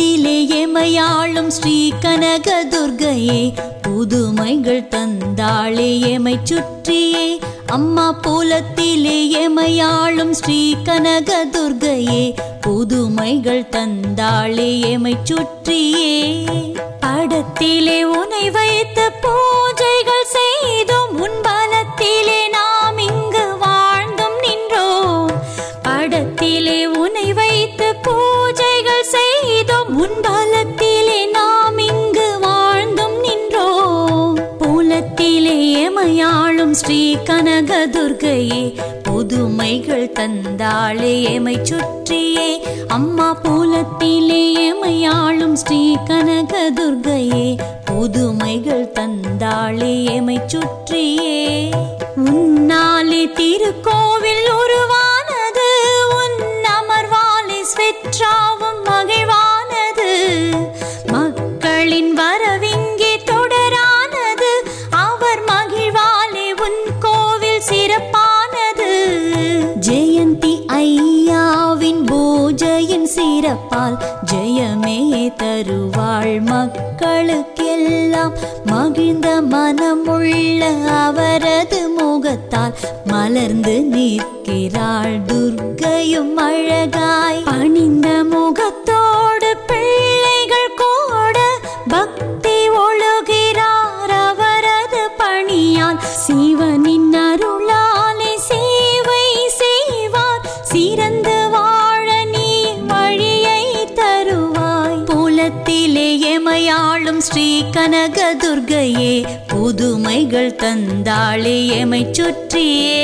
பூலத்திலே எமையாளும் ஸ்ரீ கனக துர்கையே புதுமைகள் தந்தாளே எமை சுற்றியே அம்மா பூலத்திலே எமையாளும் ஸ்ரீ கனக துர்கையே புதுமைகள் தந்தாளே எமை சுற்றியே படத்திலே உனை வைத்து பூஜைகள் செய்தோம் உன் பலத்திலே நாம் இங்கு வாழ்ந்தும் நின்றோம் படத்திலே உனை வைத்து பூஜைகள் செய்தோம் உன் பலத்திலே நாம் இங்கு வாழ்ந்தும் நின்றோம் பூலத்திலே எமையாளும் ஸ்ரீ கனக துர்கையே புதுமைகள் தந்தாளே எமை சுற்றியே அம்மா பூலத்திலே எமையாளும் ஸ்ரீ கனக துர்கையே புதுமைகள் தந்தாளே எமை சுற்றியே உன்னாலே திருக்கோவில் உருவானது உன் அமர்வாலே ஸ்வெற்றாவும் மகிழ்வானது மக்களின் வரவிங்கே தொடரானது அவர் மகிழ்வாலே உன் கோவில் சிறப்பானது ஜெயந்தி ஐயாவின் பூஜையின் சிறப்பால் ஜெயமே தருவாள் மக்களுக்கெல்லாம் மகிழ்ந்த மனமுள்ள அவரது முகத்தால் மலர்ந்து நிற்கிறாள் துர்க்கையும் அழகாய் பணிந்த முகத்தோடு பிள்ளைகள் கூட பக்தி ஒழுகிறார் அவரது பணியால் சிவனின் அருளாலே சேவை செய்வார் சிறந்து வாழ நீ வழியை தருவாய் பூலத்திலே எமையாளும் ஸ்ரீ கனக துர்கையே புதுமைகள் தந்தாளே எமை சுற்றியே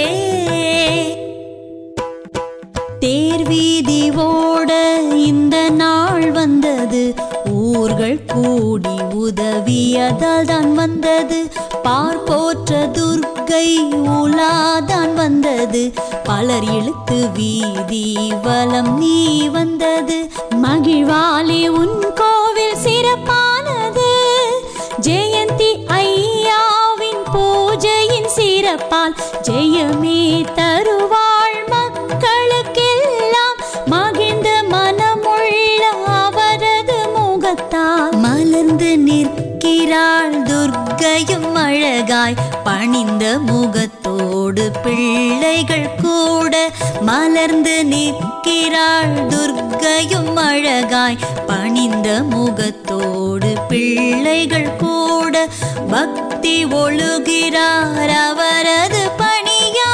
தேர்வீதி ஓட இந்த நாள் வந்தது ஊர்கள் கூடி உதவியதால் தான் வந்தது பார்ப்போற்ற துர்க்கை உலாதான் வந்தது பலர் இழுத்து வீதி வலம் நீ வந்தது மகிழ்வாலே உன் கோவில் சிறப்பானது ஜெயந்தி ஐயாவின் பூஜையின் சிறப்பால் ஜெயமே தருவாள் மக்களுக்கெல்லாம் மகிழ்ந்த மனமுள்ள அவரது முகத்தால் மலர்ந்து நிற்கிறாள் துர்க்கையும் அழகாய் பணிந்த முகத்தோடு பிள்ளைகள் கூட மலர்ந்து நிற்கிறாள் துர்க்கையும் அழகாய் பணிந்த முகத்தோடு பிள்ளைகள் கூட பக்தி ஒழுகிறார் அவரது பணியா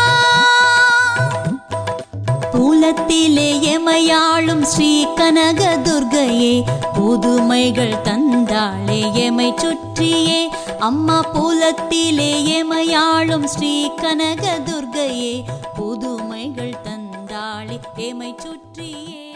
பூலத்திலே எமையாளும் ஸ்ரீ கனக துர்கையே புதுமைகள் தந்தாளே எமை சுற்றியே அம்மா பூலத்திலே எமையாளும் ஸ்ரீ கனக துர்கையே புதுமைகள் தந்தாளே எமை சுற்றியே